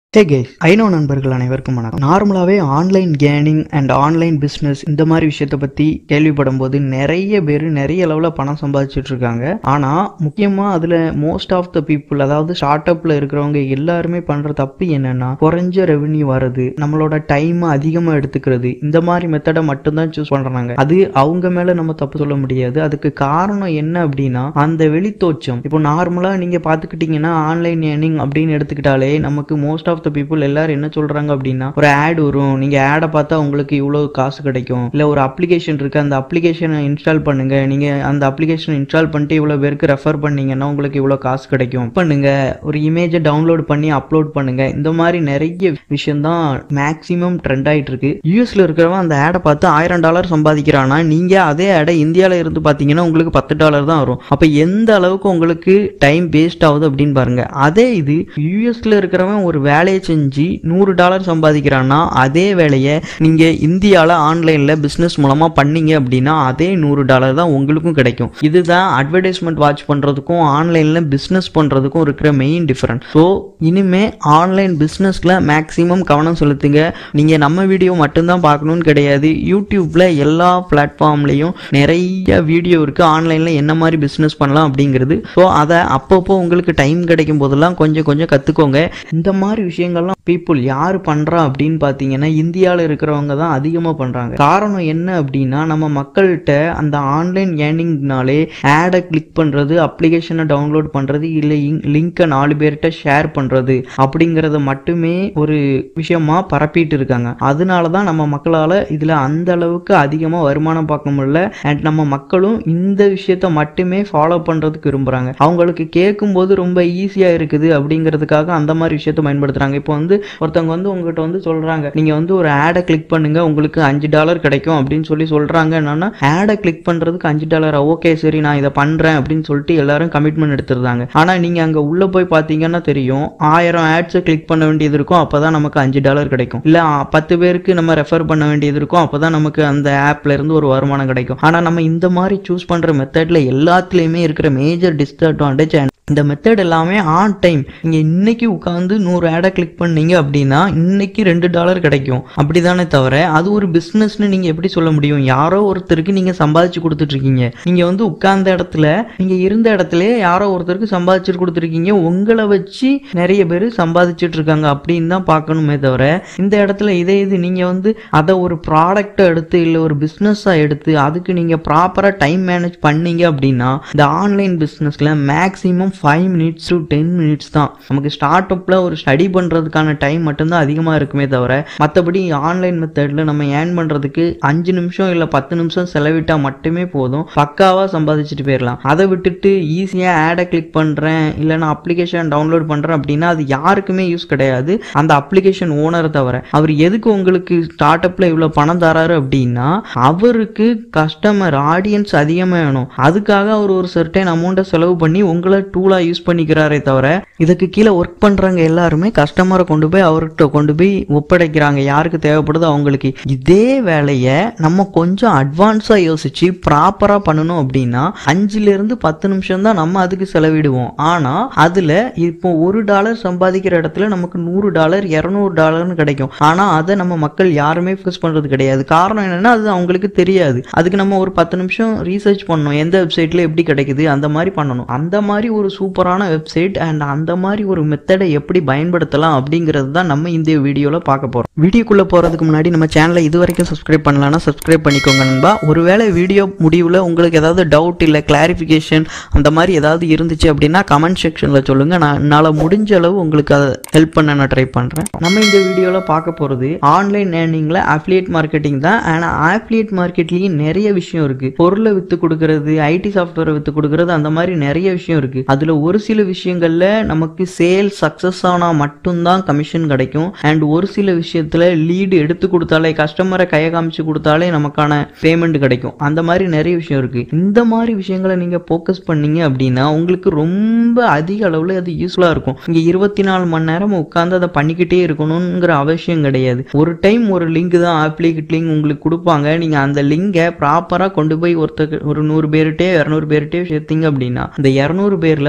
ஹே case I know நண்பர்கள் அனைவருக்கும் வணக்கம் நார்மலாகவே ஆன்லைன் கேனிங் அண்ட் ஆன்லைன் பிஸ்னஸ் இந்த மாதிரி விஷயத்த பற்றி கேள்விப்படும் போது நிறைய பேர் நிறைய அளவில் பணம் சம்பாதிச்சுட்டு இருக்காங்க ஆனால் முக்கியமாக அதில் மோஸ்ட் ஆஃப் த பீப்புள் அதாவது ஸ்டார்ட் அப்பில் இருக்கிறவங்க எல்லாருமே பண்ணுற தப்பு என்னன்னா குறைஞ்ச ரெவென்யூ வருது நம்மளோட டைமை அதிகமாக எடுத்துக்கிறது இந்த மாதிரி மெத்தடை மட்டும்தான் சூஸ் பண்ணுறாங்க அது அவங்க மேலே நம்ம தப்பு சொல்ல முடியாது அதுக்கு காரணம் என்ன அப்படின்னா அந்த வெளித்தோற்றம் இப்போ நார்மலாக நீங்கள் பார்த்துக்கிட்டிங்கன்னா ஆன்லைன் ஏர்னிங் அப்படின்னு எடுத்துக்கிட்டாலே நமக்கு மோஸ்ட் ஆஃப் த பீப்புள் எல்லாரும் என்ன சொல்றாங்க அப்படின்னா ஒரு ஆட் வரும் நீங்க ஆடை பார்த்தா உங்களுக்கு இவ்வளவு காசு கிடைக்கும் இல்ல ஒரு அப்ளிகேஷன் இருக்கு அந்த அப்ளிகேஷனை இன்ஸ்டால் பண்ணுங்க நீங்க அந்த அப்ளிகேஷன் இன்ஸ்டால் பண்ணிட்டு இவ்வளவு பேருக்கு ரெஃபர் பண்ணீங்கன்னா உங்களுக்கு இவ்வளவு காசு கிடைக்கும் பண்ணுங்க ஒரு இமேஜை டவுன்லோட் பண்ணி அப்லோட் பண்ணுங்க இந்த மாதிரி நிறைய விஷயம் தான் மேக்ஸிமம் ட்ரெண்ட் ஆயிட்டு இருக்கு யூஎஸ்ல இருக்கிறவன் அந்த ஆடை பார்த்து ஆயிரம் டாலர் சம்பாதிக்கிறானா நீங்க அதே ஆடை இந்தியால இருந்து பாத்தீங்கன்னா உங்களுக்கு பத்து டாலர் தான் வரும் அப்ப எந்த அளவுக்கு உங்களுக்கு டைம் வேஸ்ட் ஆகுது அப்படின்னு பாருங்க அதே இது யூஎஸ்ல இருக்கிறவன் ஒரு வேலையை செஞ்சு நூறு டாலர் சம்பாதிக்கிறான்னா அதே வேலையை நீங்க இந்தியாவில் ஆன்லைன்ல பிசினஸ் மூலமா பண்ணீங்க அப்படின்னா அதே நூறு டாலர் தான் உங்களுக்கும் கிடைக்கும் இதுதான் அட்வர்டைஸ்மெண்ட் வாட்ச் பண்றதுக்கும் ஆன்லைன்ல பிசினஸ் பண்றதுக்கும் இருக்கிற மெயின் டிஃபரன்ஸ் ஸோ இனிமே ஆன்லைன் பிஸ்னஸ்ல மேக்ஸிமம் கவனம் செலுத்துங்க நீங்க நம்ம வீடியோ மட்டும்தான் பார்க்கணும்னு கிடையாது யூடியூப்ல எல்லா பிளாட்ஃபார்ம்லையும் நிறைய வீடியோ இருக்கு ஆன்லைன்ல என்ன மாதிரி பிஸ்னஸ் பண்ணலாம் அப்படிங்கிறது ஸோ அதை அப்பப்போ உங்களுக்கு டைம் கிடைக்கும் போதெல்லாம் கொஞ்சம் கொஞ்சம் கத்துக்கோங்க இந்த மாதிரி விஷயங்கள்லாம் பீப்புள் யார் பண்றா அப்படின்னு பார்த்தீங்கன்னா இந்தியாவில் இருக்கிறவங்க தான் அதிகமாக பண்றாங்க காரணம் என்ன அப்படின்னா நம்ம மக்கள்கிட்ட அந்த ஆன்லைன் ஏர்னிங்னாலே ஆடை கிளிக் பண்றது அப்ளிகேஷனை டவுன்லோட் பண்றது இல்லை லிங்கை நாலு பேர்கிட்ட ஷேர் பண்றது அப்படிங்கறத மட்டுமே ஒரு விஷயமா பரப்பிட்டு இருக்காங்க அதனால தான் நம்ம மக்களால் இதில் அந்த அளவுக்கு அதிகமாக வருமானம் பார்க்க முடியல அண்ட் நம்ம மக்களும் இந்த விஷயத்த மட்டுமே ஃபாலோ பண்ணுறதுக்கு விரும்புகிறாங்க அவங்களுக்கு கேட்கும்போது ரொம்ப ஈஸியாக இருக்குது அப்படிங்கிறதுக்காக அந்த மாதிரி விஷயத்த பயன்படுத்துகிறாங்க இப்போ வந்து ஒருத்தவங்க வந்து உங்ககிட்ட வந்து சொல்கிறாங்க நீங்கள் வந்து ஒரு ஆடை கிளிக் பண்ணுங்க உங்களுக்கு அஞ்சு டாலர் கிடைக்கும் அப்படின்னு சொல்லி சொல்கிறாங்க என்னன்னா ஆடை கிளிக் பண்ணுறதுக்கு அஞ்சு டாலரா ஓகே சரி நான் இதை பண்ணுறேன் அப்படின்னு சொல்லிட்டு எல்லாரும் கமிட்மெண்ட் எடுத்துருந்தாங்க ஆனால் நீங்கள் அங்கே உள்ளே போய் பார்த்தீங்கன்னா தெரியும் ஆயிரம் ஆட்ஸை கிளிக் பண்ண வேண்டியது இருக்கும் அப்போ தான் நமக்கு அஞ்சு டாலர் கிடைக்கும் இல்லை பத்து பேருக்கு நம்ம ரெஃபர் பண்ண வேண்டியது இருக்கும் அப்போ தான் நமக்கு அந்த ஆப்ல இருந்து ஒரு வருமானம் கிடைக்கும் ஆனால் நம்ம இந்த மாதிரி சூஸ் பண்ணுற மெத்தடில் எல்லாத்துலேயுமே இருக்கிற மேஜர் டிஸ்அட்வான்டேஜ் அண்ட் இந்த மெத்தட் எல்லாமே ஆன் டைம் நீங்கள் இன்னைக்கு உட்காந்து நூறு ஆடை கிளிக் பண்ணீங்க அப்படின்னா இன்னைக்கு ரெண்டு டாலர் கிடைக்கும் அப்படிதானே தவிர அது ஒரு பிஸ்னஸ்னு நீங்கள் எப்படி சொல்ல முடியும் யாரோ ஒருத்தருக்கு நீங்கள் சம்பாதிச்சு கொடுத்துட்ருக்கீங்க நீங்கள் வந்து உட்கார்ந்த இடத்துல நீங்கள் இருந்த இடத்துல யாரோ ஒருத்தருக்கு சம்பாதிச்சுட்டு கொடுத்துருக்கீங்க உங்களை வச்சு நிறைய பேர் சம்பாதிச்சுட்டு இருக்காங்க அப்படின்னு தான் பார்க்கணுமே தவிர இந்த இடத்துல இதே இது நீங்கள் வந்து அதை ஒரு ப்ராடக்டை எடுத்து இல்லை ஒரு பிஸ்னஸாக எடுத்து அதுக்கு நீங்கள் ப்ராப்பராக டைம் மேனேஜ் பண்ணீங்க அப்படின்னா இந்த ஆன்லைன் பிஸ்னஸில் maximum five minutes to ten minutes தான் நமக்கு ஸ்டார்ட் அப்பில் ஒரு ஸ்டடி பண்ணுறதுக்கான டைம் மட்டும்தான் அதிகமாக இருக்குமே தவிர மற்றபடி ஆன்லைன் மெத்தடில் நம்ம ஏர்ன் பண்ணுறதுக்கு அஞ்சு நிமிஷம் இல்லை பத்து நிமிஷம் செலவிட்டால் மட்டுமே போதும் பக்காவாக சம்பாதிச்சுட்டு போயிடலாம் அதை விட்டுட்டு ஈஸியாக ஆடை கிளிக் பண்ணுறேன் இல்லை நான் அப்ளிகேஷன் டவுன்லோட் பண்ணுறேன் அப்படின்னா அது யாருக்குமே யூஸ் கிடையாது அந்த அப்ளிகேஷன் ஓனரை தவிர அவர் எதுக்கு உங்களுக்கு ஸ்டார்ட் அப்பில் இவ்வளோ பணம் தராரு அப்படின்னா அவருக்கு கஸ்டமர் ஆடியன்ஸ் அதிகமாக வேணும் அதுக்காக அவர் ஒரு சர்டைன் அமௌண்ட்டை செலவு பண்ணி உங்களை டூலாக யூஸ் பண்ணிக்கிறாரே தவிர இதுக்கு கீழே ஒர்க் பண்ணுறவங்க எல்லாருமே கஸ்டமரை கொண்டு போய் அவர்கிட்ட கொண்டு போய் ஒப்படைக்கிறாங்க யாருக்கு தேவைப்படுதோ அவங்களுக்கு இதே வேலையை நம்ம கொஞ்சம் அட்வான்ஸாக யோசிச்சு ப்ராப்பராக பண்ணணும் அப்படின்னா அஞ்சுலேருந்து பத்து நிமிஷம் தான் நம்ம அதுக்கு செலவிடுவோம் ஆனால் அதில் இப்போ ஒரு டாலர் சம்பாதிக்கிற இடத்துல நமக்கு நூறு டாலர் இரநூறு டாலர்னு கிடைக்கும் ஆனால் அதை நம்ம மக்கள் யாருமே ஃபோக்கஸ் பண்ணுறது கிடையாது காரணம் என்னன்னா அது அவங்களுக்கு தெரியாது அதுக்கு நம்ம ஒரு பத்து நிமிஷம் ரீசர்ச் பண்ணணும் எந்த வெப்சைட்டில் எப்படி கிடைக்குது அந்த மாதிரி பண்ணணும் அந்த மாதிரி ஒரு சூப்பரான வெப்சைட் அண்ட் அந்த மாதிரி ஒரு மெத்தடை எப்படி பயன்படுத்தலாம் அப்படிங்கிறது தான் நம்ம இந்த வீடியோவில் பார்க்க போகிறோம் வீடியோக்குள்ளே போகிறதுக்கு முன்னாடி நம்ம சேனலை இது வரைக்கும் சப்ஸ்கிரைப் பண்ணலாம்னா சப்ஸ்கிரைப் பண்ணிக்கோங்க நண்பா ஒருவேளை வீடியோ முடிவில் உங்களுக்கு ஏதாவது டவுட் இல்லை கிளாரிஃபிகேஷன் அந்த மாதிரி ஏதாவது இருந்துச்சு அப்படின்னா கமெண்ட் செக்ஷனில் சொல்லுங்கள் நான் என்னால் முடிஞ்ச அளவு உங்களுக்கு அதை ஹெல்ப் பண்ண நான் ட்ரை பண்ணுறேன் நம்ம இந்த வீடியோவில் பார்க்க போகிறது ஆன்லைன் ஏர்னிங்கில் அஃபிலியேட் மார்க்கெட்டிங் தான் ஆனால் அஃபிலியேட் மார்க்கெட்லேயும் நிறைய விஷயம் இருக்குது பொருளை விற்று கொடுக்கறது ஐடி சாஃப்ட்வேரை விற்று கொடுக்கறது அந்த மாதிரி நிறைய விஷயம் இருக்குது அதில் ஒரு சில விஷயங்களில் நமக்கு சேல் சக்ஸஸ் ஆனால் மட்டும்தான் கமிஷன் கிடைக்கும் அண்ட் ஒரு சில விஷயத்தில் லீடு எடுத்து கொடுத்தாலே கஸ்டமரை கையை காமிச்சு கொடுத்தாலே நமக்கான பேமெண்ட் கிடைக்கும் அந்த மாதிரி நிறைய விஷயம் இருக்குது இந்த மாதிரி விஷயங்களை நீங்கள் ஃபோக்கஸ் பண்ணீங்க அப்படின்னா உங்களுக்கு ரொம்ப அதிக அளவில் அது யூஸ்ஃபுல்லாக இருக்கும் இங்கே இருபத்தி நாலு மணி நேரம் உட்காந்து அதை பண்ணிக்கிட்டே இருக்கணுங்கிற அவசியம் கிடையாது ஒரு டைம் ஒரு லிங்க் தான் ஆப்ளிகேட் லிங்க் உங்களுக்கு கொடுப்பாங்க நீங்கள் அந்த லிங்கை ப்ராப்பராக கொண்டு போய் ஒருத்தர் ஒரு நூறு பேர்கிட்டே இரநூறு பேர்கிட்டே சேர்த்தீங்க அப்படின்னா இந்த இரநூறு பேரில்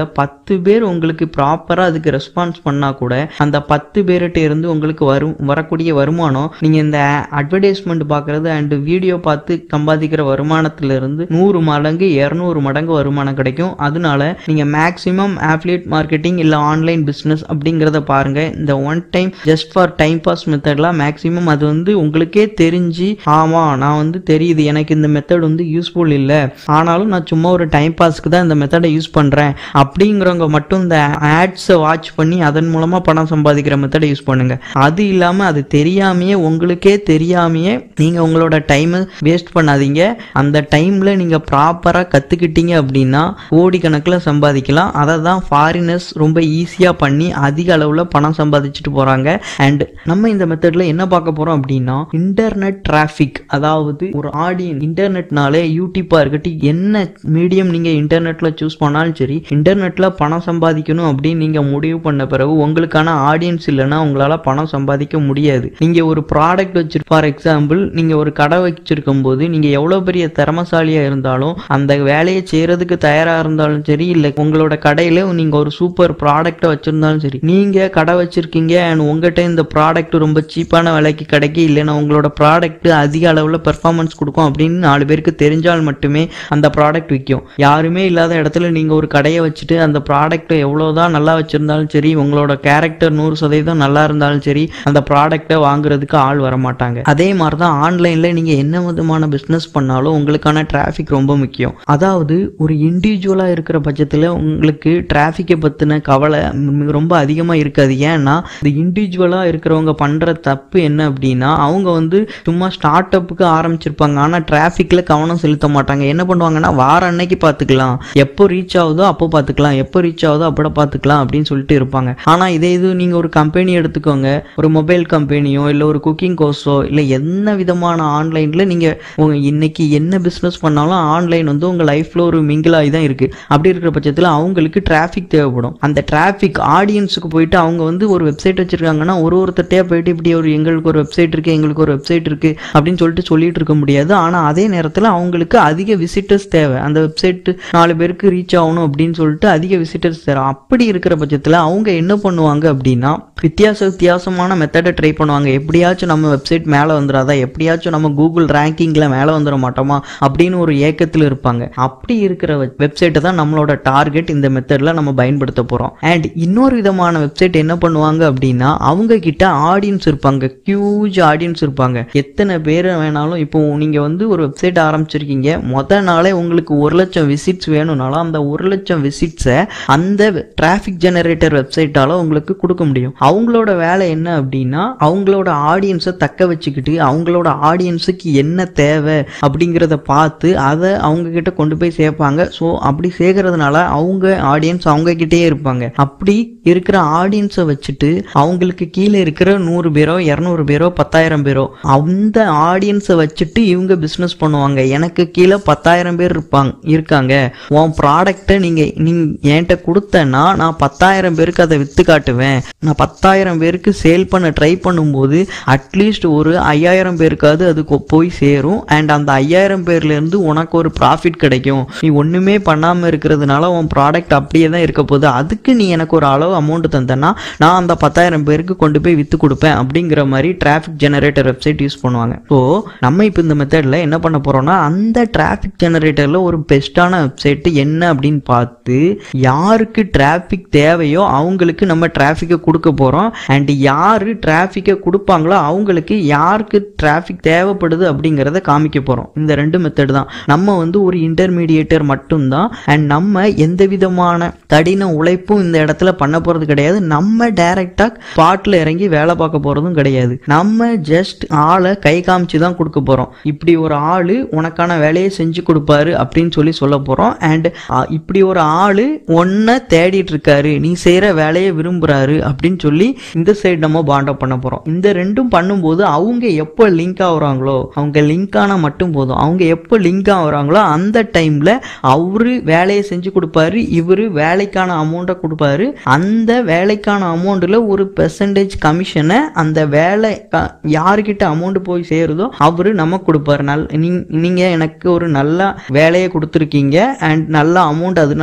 பேர்ல பத்து பேர் உங்களுக்கு ப்ராப்பரா அதுக்கு ரெஸ்பான்ஸ் பண்ணா கூட அந்த பத்து பேர்கிட்ட இருந்து உங்களுக்கு வரும் வரக்கூடிய வருமானம் நீங்க இந்த அட்வர்டைஸ்மெண்ட் பார்க்கறது அண்ட் வீடியோ பார்த்து சம்பாதிக்கிற வருமானத்துல இருந்து நூறு மடங்கு இருநூறு மடங்கு வருமானம் கிடைக்கும் அதனால நீங்க மேக்ஸிமம் ஆஃபிலியேட் மார்க்கெட்டிங் இல்ல ஆன்லைன் பிசினஸ் அப்படிங்கிறத பாருங்க இந்த one time just for time pass மெத்தட்லாம் மேக்ஸிமம் அது வந்து உங்களுக்கே தெரிஞ்சு ஆமா நான் வந்து தெரியுது எனக்கு இந்த மெத்தட் வந்து யூஸ்ஃபுல் இல்லை ஆனாலும் நான் சும்மா ஒரு டைம் பாஸ்க்கு தான் இந்த மெத்தடை யூஸ் பண்றேன் அப்படிங்கிறவங்க மட்டும் இந்த ஆட்ஸை வாட்ச் பண்ணி அதன் மூலமா பணம் சம்பாதிக்கிற மெத்தடை யூஸ் பண்ணுங்க அது இல்லாம அது தெரியாமையே உங்களுக்கே தெரியாமையே நீங்க உங்களோட டைமை வேஸ்ட் பண்ணாதீங்க அந்த டைம்ல நீங்க ப்ராப்பரா கத்துக்கிட்டீங்க அப்படின்னா கோடிக்கணக்கில் சம்பாதிக்கலாம் அதை தான் ஃபாரினர்ஸ் ரொம்ப ஈஸியாக பண்ணி அதிக அளவில் பணம் சம்பாதிச்சுட்டு போகிறாங்க அண்ட் நம்ம இந்த மெத்தடில் என்ன பார்க்க போகிறோம் அப்படின்னா இன்டர்நெட் டிராஃபிக் அதாவது ஒரு ஆடியன்ஸ் இன்டர்நெட்னாலே யூடியூப்பாக இருக்கட்டும் என்ன மீடியம் நீங்கள் இன்டர்நெட்டில் சூஸ் பண்ணாலும் சரி இன்டர்நெட்டில் பணம் சம்பாதிக்கணும் அப்படின்னு நீங்கள் முடிவு பண்ண பிறகு உங்களுக்கான ஆடியன்ஸ் இல்லைன்னா உங்களால் பணம் சம்பாதிக்க முடியாது நீங்கள் ஒரு ப்ராடக்ட் வச்சிரு ஃபார் எக்ஸாம்பிள் நீங்கள் ஒரு கடை வச்சிருக்கும் போது நீங்கள் எவ்வளோ பெரிய திறமசாலியாக இருந்தாலும் அந்த வேலையை செய்கிறதுக்கு தயாராக இருந்தாலும் சரி இல்லை உங்களோட கடையில் நீங்கள் ஒரு சூப்பர் ப்ராடக்ட்டை வச்சுருந்தாலும் சரி நீங்கள் கடை வச்சிருக்கீங்க அண்ட் உங்கள்கிட்ட இந்த ப்ராடக்ட் ரொம்ப சீப்பான விலைக்கு கிடைக்கும் இல்லைன்னா உங்களோட ப்ராடக்ட் அதிக அளவில் பெர்ஃபார்மன்ஸ் கொடுக்கும் அப்படின்னு நாலு பேருக்கு தெரிஞ்சால் மட்டுமே அந்த ப்ராடக்ட் விற்கும் யாருமே இல்லாத இடத்துல நீங்கள் ஒரு கடையை வச்சுட்டு அந்த ப்ராடக்ட்டை எவ்வளோதான் நல்லா வச்சுருந்தாலும் சரி உங்களோட கேரக்டர் நூறு சதவீதம் நல்லா இருந்தாலும் சரி அந்த ப்ராடக்ட்டை வாங்குறதுக்கு ஆள் வர மாட்டாங்க அதே மாதிரி தான் ஆன்லைனில் நீங்கள் என்ன விதமான பிஸ்னஸ் பண்ணாலும் உங்களுக்கான டிராஃபிக் ரொம்ப முக்கியம் அதாவது ஒரு இண்டிவிஜுவலாக இருக்கிற பட்சத்தில் உங்களுக்கு டிராஃபிக்கை பற்றின கவலை ம், ரொம்ப அதிகமாக இருக்காது ஏன்னா இந்த இண்டிவிஜுவலாக இருக்கிறவங்க பண்ணுற தப்பு என்ன அப்படின்னா அவங்க வந்து சும்மா ஸ்டார்ட் அப்புக்கு ஆரம்பிச்சிருப்பாங்க ஆனால் டிராஃபிக்கில் கவனம் செலுத்த மாட்டாங்க என்ன பண்ணுவாங்கன்னா வார அன்னைக்கு பார்த்துக்கலாம் எப்போ ரீச் ஆகுதோ அப்போ பார்த்துக்கலாம் எப்போ ரீச் ஆகுதோ அப்போ பார்த்துக்கலாம் அப்படின்னு சொல்லிட்டு இருப்பாங்க ஆனால் இதே இது நீங்கள் ஒரு கம்பெனி எடுத்துக்கோங்க ஒரு மொபைல் கம்பெனியோ இல்லை ஒரு குக்கிங் கோர்ஸோ இல்லை என்ன விதமான ஆன்லைனில் நீங்கள் உங்க இன்னைக்கு என்ன பிஸ்னஸ் பண்ணாலும் ஆன்லைன் வந்து உங்கள் லைஃப்பில் ஒரு மிங்கிளாகி தான் இருக்குது அப்படி இருக்கிற பட்சத்தில் அவங்களுக்கு டிராஃபிக் தேவைப்படும் அந்த டிராஃபிக் ஆடியன்ஸுக்கு போயிட்டு அவங்க வந்து ஒரு வெப்சைட் வச்சுருக்காங்கன்னா ஒரு ஒருத்தட்டையாக போயிட்டு இப்படி ஒரு எங்களுக்கு ஒரு வெப்சைட் இருக்குது எங்களுக்கு ஒரு வெப்சைட் இருக்குது அப்படின்னு சொல்லிட்டு சொல்லிட்டு இருக்க முடியாது ஆனால் அதே நேரத்தில் அவங்களுக்கு அதிக விசிட்டர்ஸ் தேவை அந்த வெப்சைட் நாலு பேருக்கு ரீச் ஆகணும் அப்படின்னு சொல்லிட்டு அதிக விசிட்டர்ஸ் தேவை அப்படி இருக்கிற பட்சத்தில் அவங்க என்ன பண்ணுவாங்க அப்படின்னா வித்தியாச வித்தியாசமான மெத்தடை ட்ரை பண்ணுவாங்க எப்படியாச்சும் நம்ம வெப்சைட் மேலே வந்துடாதா எப்படியாச்சும் நம்ம கூகுள் ரேங்கிங்கில் மேலே வந்துட மாட்டோமா அப்படின்னு ஒரு ஏக்கத்தில் இருப்பாங்க அப்படி இருக்கிற வெப்சைட்டை தான் நம்மளோட டார்கெட் இந்த மெத்தடில் நம்ம பயன்படுத்த போகிறோம் அண்ட் இன்னொரு விதமான வெப்சைட் என்ன பண்ணுவாங்க அப்படின்னா அவங்க கிட்ட ஆடியன்ஸ் இருப்பாங்க ஹியூஜ் ஆடியன்ஸ் இருப்பாங்க எத்தனை பேர் வேணாலும் இப்போ நீங்கள் வந்து ஒரு வெப்சைட் ஆரம்பிச்சிருக்கீங்க மொதல் நாளே உங்களுக்கு ஒரு லட்சம் விசிட்ஸ் வேணும்னாலும் அந்த ஒரு லட்சம் விசிட்ஸை அந்த டிராஃபிக் ஜெனரேட்டர் வெப்சைட்டால உங்களுக்கு கொடுக்க முடியும் அவங்களோட வேலை என்ன அப்படின்னா அவங்களோட ஆடியன்ஸை தக்க வச்சுக்கிட்டு அவங்களோட ஆடியன்ஸுக்கு என்ன தேவை அப்படிங்கிறத பார்த்து அதை அவங்க கிட்ட கொண்டு போய் சேர்ப்பாங்க ஸோ அப்படி சேர்க்கறதுனால அவங்க ஆடியன்ஸ் அவங்க கிட்டே இருப்பாங்க அப்படி இருக்கிற ஆடியன்ஸை வச்சுட்டு அவங்களுக்கு கீழே இருக்கிற நூறு பேரோ இரநூறு பேரோ பத்தாயிரம் பேரோ அந்த ஆடியன்ஸை வச்சுட்டு இவங்க பிஸ்னஸ் பண்ணுவாங்க எனக்கு கீழே பத்தாயிரம் பேர் இருப்பாங்க இருக்காங்க உன் ப்ராடக்டை நீங்கள் நீ என்கிட்ட கொடுத்தேன்னா நான் பத்தாயிரம் பேருக்கு அதை விற்று காட்டுவேன் நான் பத்தாயிரம் பேருக்கு சேல் பண்ண ட்ரை பண்ணும்போது அட்லீஸ்ட் ஒரு ஐயாயிரம் பேருக்காவது அது கொ- போய் சேரும் அண்ட் அந்த ஐயாயிரம் பேர்லேருந்து உனக்கு ஒரு ப்ராஃபிட் கிடைக்கும் நீ ஒன்றுமே பண்ணாமல் இருக்கிறதுனால உன் ப்ராடக்ட் அப்படியே தான் இருக்க போகுது அதுக்கு நீ எனக்கு ஒரு அளவு அமௌண்ட் தந்தேன்னா நான் அந்த பத்தாயிரம் பேருக்கு கொண்டு போய் விற்று கொடுப்பேன் அப்படிங்கிற மாதிரி டிராஃபிக் ஜெனரேட்டர் வெப்சைட் யூஸ் பண்ணுவாங்க ஸோ நம்ம இப்போ இந்த மெத்தடில் என்ன பண்ண போகிறோம்னா அந்த டிராஃபிக் ஜெனரேட்டரில் ஒரு பெஸ்ட்டான வெப்சைட் என்ன அப்படின்னு பார்த்து யாருக்கு டிராஃபிக் தேவையோ அவங்களுக்கு நம்ம டிராஃபிக்கை கொடுக்க போகிறோம் அண்ட் யார் டிராஃபிக்கை கொடுப்பாங்களோ அவங்களுக்கு யாருக்கு டிராஃபிக் தேவைப்படுது அப்படிங்கிறத காமிக்க போகிறோம் இந்த ரெண்டு மெத்தட் தான் நம்ம வந்து ஒரு இன்டர்மீடியேட்டர் மட்டும்தான் அண்ட் நம்ம எந்த விதமான கடின உழைப்பும் இந்த இடத்துல பண்ண போகிறது கிடையாது நம்ம டைரெக்டாக ஸ்பாட்டில் இறங்கி வேலை பார்க்க போகிறதும் கிடையாது நம்ம ஜஸ்ட் ஆளை கை காமிச்சு தான் கொடுக்க போகிறோம் இப்படி ஒரு ஆள் உனக்கான வேலையை செஞ்சு கொடுப்பாரு அப்படின்னு சொல்லி சொல்ல போகிறோம் அண்ட் இப்படி ஒரு ஆள் ஒன்றை தேடிட்டு இருக்காரு நீ செய்கிற வேலையை விரும்புகிறாரு அப்படின்னு சொல்லி இந்த சைடு நம்ம பாண்டப் பண்ண போகிறோம் இந்த ரெண்டும் பண்ணும்போது அவங்க எப்போ லிங்க் ஆகுறாங்களோ அவங்க லிங்க் ஆனால் மட்டும் போதும் அவங்க எப்போ லிங்க் ஆகுறாங்களோ அந்த டைமில் அவரு வேலையை செஞ்சு கொடுப்பாரு இவர் வேலைக்கான அமௌண்ட்டை கொடுப்பாரு அந்த வேலைக்கான அமௌண்ட்டில் ஒரு பெர்சன்டேஜ் கமிஷனை அந்த வேலை க- யாருக்கிட்ட அமௌண்ட் போய் சேருதோ அவரு நமக்கு கொடுப்பாரு நல் நீ- நீங்க எனக்கு ஒரு நல்ல வேலையை கொடுத்துருக்கீங்க அண்ட் நல்ல அமௌண்ட் அதனால நான்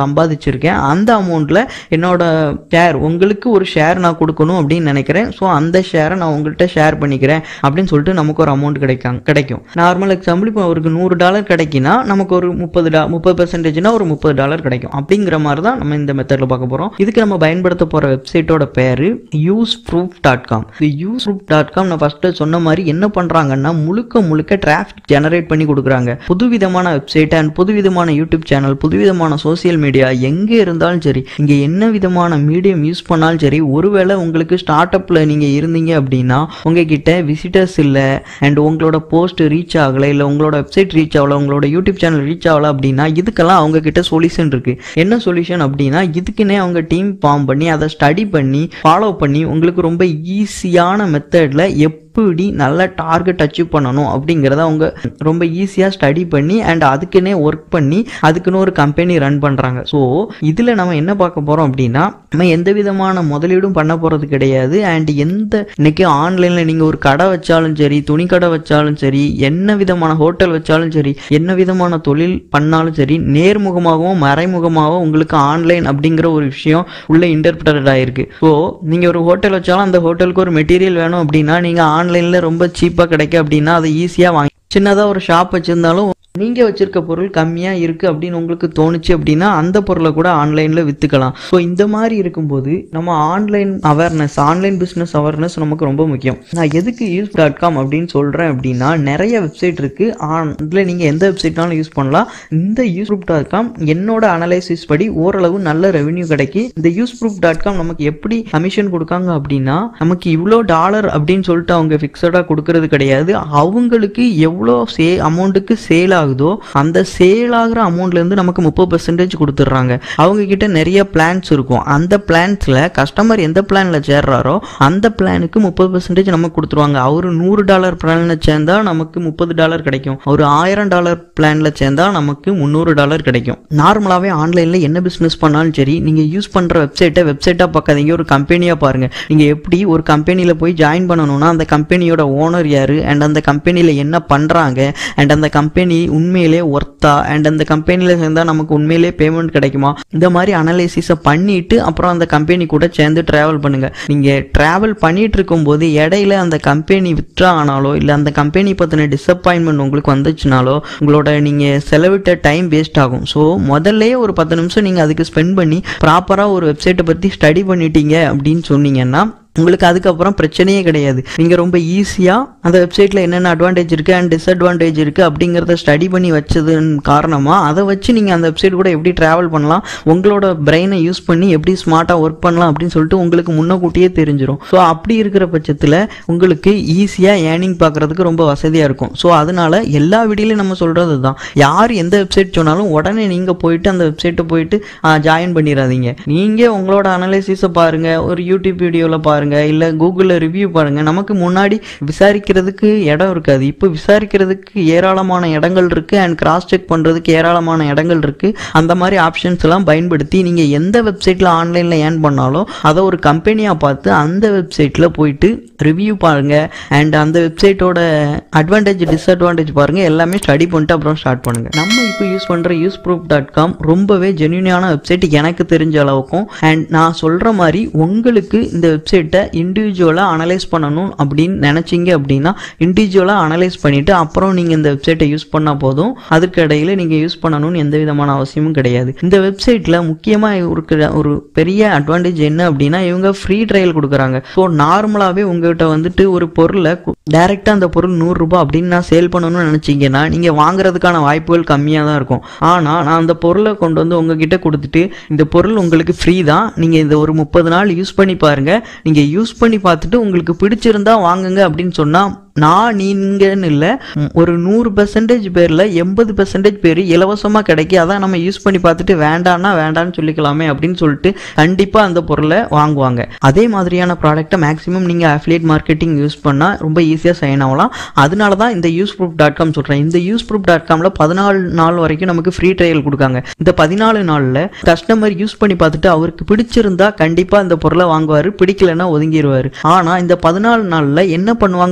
சம்பாதிச்சிருக்கேன் அந்த அமௌண்ட்டில் என்னோட ஷேர் உங்களுக்கு ஒரு ஷேர் நான் கொடுக்கணும் அப்படின்னு நினைக்கிறேன் ஸோ அந்த ஷேரை நான் உங்கள்கிட்ட ஷேர் பண்ணிக்கிறேன் அப்படின்னு சொல்லிட்டு நமக்கு ஒரு அமௌண்ட் கிடைக்காங்க கிடைக்கும் நார்மல் எக்ஸாம்பிள் இப்போ ஒரு நூறு டாலர் கிடைக்குன்னா நமக்கு ஒரு முப்பது டா முப்பது பெர்சன்டேஜ்னா ஒரு முப்பது டாலர் கிடைக்கும் அப்படிங்கிற மாதிரி தான் நம்ம இந்த மெத்தடில் பார்க்க போகிறோம் இதுக்கு நம்ம பயன்படுத்த போகிற வெப்சைட்டோட பேர் யூஸ் ப்ரூஃப் டாட் காம் இந்த யூஸ் ப்ரூஃப் டாட் காம் நான் ஃபஸ்ட்டு சொன்ன மாதிரி என்ன பண்ணுறாங்கன்னா முழுக்க முழுக்க டிராஃபிக் ஜெனரேட் பண்ணி கொடுக்குறாங்க புதுவிதமான வெப்சைட் அண்ட் புதுவிதமான யூடியூப் சேனல் புதுவிதமான சோசியல் மீடியா எங்கே இருந்தாலும் சரி இங்கே என்ன விதமான மீடியம் யூஸ் பண்ணாலும் சரி ஒருவேளை உங்களுக்கு ஸ்டார்ட் அப்பில் நீங்கள் இருந்தீங்க அப்படின்னா உங்ககிட்ட விசிட்டர்ஸ் இல்லை அண்ட் உங்களோட போஸ்ட் ரீச் ஆகலை இல்லை உங்களோட வெப்சைட் ரீச் ஆகலை உங்களோட யூடியூப் சேனல் ரீச் ஆகலை அப்படின்னா இதுக்கெல்லாம் அவங்க கிட்ட சொல்யூஷன் இருக்கு என்ன சொல்யூஷன் அப்படின்னா இதுக்குன்னே அவங்க டீம் ஃபார்ம் பண்ணி அதை ஸ்டடி பண்ணி ஃபாலோ பண்ணி உங்களுக்கு ரொம்ப ஈஸியான மெத்தடில் எப் எப்படி நல்ல டார்கெட் அச்சீவ் பண்ணணும் அப்படிங்கிறத அவங்க ரொம்ப ஈஸியாக ஸ்டடி பண்ணி அண்ட் அதுக்குன்னே ஒர்க் பண்ணி அதுக்குன்னு ஒரு கம்பெனி ரன் பண்ணுறாங்க ஸோ இதில் நம்ம என்ன பார்க்க போகிறோம் அப்படின்னா நம்ம எந்த விதமான முதலீடும் பண்ண போகிறது கிடையாது அண்ட் எந்த இன்னைக்கு ஆன்லைனில் நீங்கள் ஒரு கடை வச்சாலும் சரி துணி கடை வச்சாலும் சரி என்ன விதமான ஹோட்டல் வச்சாலும் சரி என்ன விதமான தொழில் பண்ணாலும் சரி நேர்முகமாகவும் மறைமுகமாகவும் உங்களுக்கு ஆன்லைன் அப்படிங்கிற ஒரு விஷயம் உள்ள இன்டர்பிரட் ஆயிருக்கு ஸோ நீங்கள் ஒரு ஹோட்டல் வச்சாலும் அந்த ஹோட்டலுக்கு ஒரு மெட்டீரியல் வேணும் அப்படின்னா நீங்கள் ஆன்லைனில் ரொம்ப சீப்பாக கிடைக்கும் அப்படின்னா அதை ஈஸியாக வாங்கி சின்னதாக ஒரு ஷாப் வச்சுருந்தாலும் நீங்கள் வச்சிருக்க பொருள் கம்மியாக இருக்குது அப்படின்னு உங்களுக்கு தோணுச்சு அப்படின்னா அந்த பொருளை கூட ஆன்லைனில் விற்றுக்கலாம் ஸோ இந்த மாதிரி இருக்கும்போது நம்ம online awareness online business awareness நமக்கு ரொம்ப முக்கியம் நான் எதுக்கு யூஸ் டாட் காம் அப்படின்னு சொல்கிறேன் அப்படின்னா நிறைய வெப்சைட் இருக்குது ஆன் இதில் நீங்கள் எந்த வெப்சைட்னாலும் யூஸ் பண்ணலாம் இந்த யூஸ் ப்ரூஃப் டாட் காம் என்னோட அனலைசிஸ் படி ஓரளவு நல்ல ரெவென்யூ கிடைக்கி இந்த யூஸ் ப்ரூஃப் டாட் காம் நமக்கு எப்படி கமிஷன் கொடுக்காங்க அப்படின்னா நமக்கு இவ்வளோ டாலர் அப்படின்னு சொல்லிட்டு அவங்க ஃபிக்ஸடாக கொடுக்கறது கிடையாது அவங்களுக்கு எவ்வளோ சே அமௌண்ட்டுக்கு சேல் ஆகுதோ அந்த சேல் ஆகிற அமௌண்ட்லேருந்து நமக்கு முப்பது பர்சன்டேஜ் கொடுத்துட்றாங்க அவங்க கிட்ட நிறைய பிளான்ஸ் இருக்கும் அந்த பிளான்ஸில் கஸ்டமர் எந்த பிளானில் சேர்றாரோ அந்த பிளானுக்கு முப்பது பர்சன்டேஜ் நமக்கு கொடுத்துருவாங்க அவர் நூறு டாலர் பிளானில் சேர்ந்தா நமக்கு முப்பது டாலர் கிடைக்கும் ஒரு ஆயிரம் டாலர் பிளானில் சேர்ந்தா நமக்கு முந்நூறு டாலர் கிடைக்கும் நார்மலாகவே ஆன்லைனில் என்ன பிஸ்னஸ் பண்ணாலும் சரி நீங்கள் யூஸ் பண்ணுற வெப்சைட்டை வெப்சைட்டாக பார்க்காதீங்க ஒரு கம்பெனியாக பாருங்கள் நீங்கள் எப்படி ஒரு கம்பெனியில் போய் ஜாயின் பண்ணணும்னா அந்த கம்பெனியோட ஓனர் யார் அண்ட் அந்த கம்பெனியில் என்ன பண்ணுறாங்க அண்ட் அந்த கம்பெனி உண்மையிலே ஒர்த்தா அண்ட் அந்த கம்பெனியில் சேர்ந்தால் நமக்கு உண்மையிலே பேமெண்ட் கிடைக்குமா இந்த மாதிரி அனலைசிஸை பண்ணிட்டு அப்புறம் அந்த கம்பெனி கூட சேர்ந்து ட்ராவல் பண்ணுங்க நீங்கள் ட்ராவல் பண்ணிட்டு இருக்கும்போது இடையில அந்த கம்பெனி வித்ரா ஆனாலோ இல்லை அந்த கம்பெனி பற்றின டிசப்பாயின்மெண்ட் உங்களுக்கு வந்துச்சுனாலோ உங்களோட நீங்கள் செலவிட்ட டைம் வேஸ்ட் ஆகும் ஸோ முதல்லயே ஒரு பத்து நிமிஷம் நீங்கள் அதுக்கு ஸ்பெண்ட் பண்ணி ப்ராப்பராக ஒரு வெப்சைட்டை பற்றி ஸ்டடி பண்ணிட்டீங்க அப்படின்னு சொன்னீங்கன்னா உங்களுக்கு அதுக்கப்புறம் பிரச்சனையே கிடையாது நீங்கள் ரொம்ப ஈஸியாக அந்த வெப்சைட்டில் என்னென்ன அட்வான்டேஜ் இருக்குது அண்ட் டிஸ்அட்வான்டேஜ் இருக்குது அப்படிங்கிறத ஸ்டடி பண்ணி வச்சதன் காரணமாக அதை வச்சு நீங்கள் அந்த வெப்சைட் கூட எப்படி ட்ராவல் பண்ணலாம் உங்களோட பிரெயினை யூஸ் பண்ணி எப்படி ஸ்மார்ட்டாக ஒர்க் பண்ணலாம் அப்படின்னு சொல்லிட்டு உங்களுக்கு முன்னக்கூட்டியே தெரிஞ்சிடும் ஸோ அப்படி இருக்கிற பட்சத்தில் உங்களுக்கு ஈஸியாக ஏர்னிங் பார்க்குறதுக்கு ரொம்ப வசதியாக இருக்கும் ஸோ அதனால் எல்லா வீடியோலையும் நம்ம சொல்கிறது தான் யார் எந்த வெப்சைட் சொன்னாலும் உடனே நீங்கள் போயிட்டு அந்த வெப்சைட்டை போயிட்டு ஜாயின் பண்ணிடாதீங்க நீங்கள் உங்களோட அனலைசிஸை பாருங்கள் ஒரு யூடியூப் வீடியோவில் பாருங்கள் பாருங்க இல்லை கூகுளில் ரிவ்யூ பாருங்க நமக்கு முன்னாடி விசாரிக்கிறதுக்கு இடம் இருக்காது இப்போ விசாரிக்கிறதுக்கு ஏராளமான இடங்கள் இருக்கு அண்ட் கிராஸ் செக் பண்ணுறதுக்கு ஏராளமான இடங்கள் இருக்கு அந்த மாதிரி ஆப்ஷன்ஸ் எல்லாம் பயன்படுத்தி நீங்கள் எந்த வெப்சைட்டில் ஆன்லைனில் ஏர்ன் பண்ணாலும் அதை ஒரு கம்பெனியாக பார்த்து அந்த வெப்சைட்டில் போயிட்டு ரிவ்யூ பாருங்க அண்ட் அந்த வெப்சைட்டோட அட்வான்டேஜ் டிஸ்அட்வான்டேஜ் பாருங்க எல்லாமே ஸ்டடி பண்ணிட்டு அப்புறம் ஸ்டார்ட் பண்ணுங்க நம்ம இப்போ யூஸ் பண்ணுற யூஸ் ப்ரூஃப் டாட் காம் ரொம்பவே ஜென்யூனான வெப்சைட் எனக்கு தெரிஞ்ச அளவுக்கும் அண்ட் நான் சொல்கிற மாதிரி உங்களுக்கு இந்த வெப்சைட்டை இண்டிவிஜுவலாக அனலைஸ் பண்ணணும் அப்படின்னு நினச்சிங்க அப்படின்னா இண்டிவிஜுவலாக அனலைஸ் பண்ணிவிட்டு அப்புறம் நீங்கள் இந்த வெப்சைட்டை யூஸ் பண்ணால் போதும் அதுக்கு இடையில நீங்கள் யூஸ் பண்ணணும்னு எந்த விதமான அவசியமும் கிடையாது இந்த வெப்சைட்டில் முக்கியமாக இருக்கிற ஒரு பெரிய அட்வான்டேஜ் என்ன அப்படின்னா இவங்க ஃப்ரீ ட்ரையல் கொடுக்குறாங்க ஸோ நார்மலாகவே உங்கள்கிட்ட வந்துட்டு ஒரு பொருளை டைரெக்டாக அந்த பொருள் நூறுரூபா அப்படின்னு நான் சேல் பண்ணணும்னு நினச்சிங்கன்னா நீங்கள் வாங்குறதுக்கான வாய்ப்புகள் கம்மியாக தான் இருக்கும் ஆனால் நான் அந்த பொருளை கொண்டு வந்து உங்ககிட்ட கொடுத்துட்டு இந்த பொருள் உங்களுக்கு ஃப்ரீ தான் நீங்கள் இந்த ஒரு முப்பது நாள் யூஸ் பண்ணி பாருங்கள் நீங்கள் யூஸ் பண்ணி பார்த்துட்டு உங்களுக்கு பிடிச்சிருந்தா வாங்குங்க அப்படின்னு சொன்னால் நான் நீங்கன்னு இல்லை ஒரு நூறு பெர்சன்டேஜ் பேரில் எண்பது பெர்சன்டேஜ் பேர் இலவசமாக கிடைக்கி அதான் நம்ம யூஸ் பண்ணி பார்த்துட்டு வேண்டான்னா வேண்டான்னு சொல்லிக்கலாமே அப்படின்னு சொல்லிட்டு கண்டிப்பாக அந்த பொருளை வாங்குவாங்க அதே மாதிரியான ப்ராடக்ட்டை மேக்ஸிமம் நீங்கள் அஃபிலியேட் மார்க்கெட்டிங் யூஸ் பண்ணால் ரொம்ப ஈஸியாக சைன் ஆகலாம் அதனால தான் இந்த யூஸ் ப்ரூஃப் டாட் காம் சொல்கிறேன் இந்த யூஸ் ப்ரூஃப் டாட் காமில் பதினாலு நாள் வரைக்கும் நமக்கு ஃப்ரீ ட்ரையல் கொடுக்காங்க இந்த பதினாலு நாளில் கஸ்டமர் யூஸ் பண்ணி பார்த்துட்டு அவருக்கு பிடிச்சிருந்தா கண்டிப்பாக இந்த பொருளை வாங்குவார் பிடிக்கலன்னா ஒதுங்கிடுவார் ஆனால் இந்த பதினாலு நாளில் என்ன பண்ணுவாங்க அப்படின்னா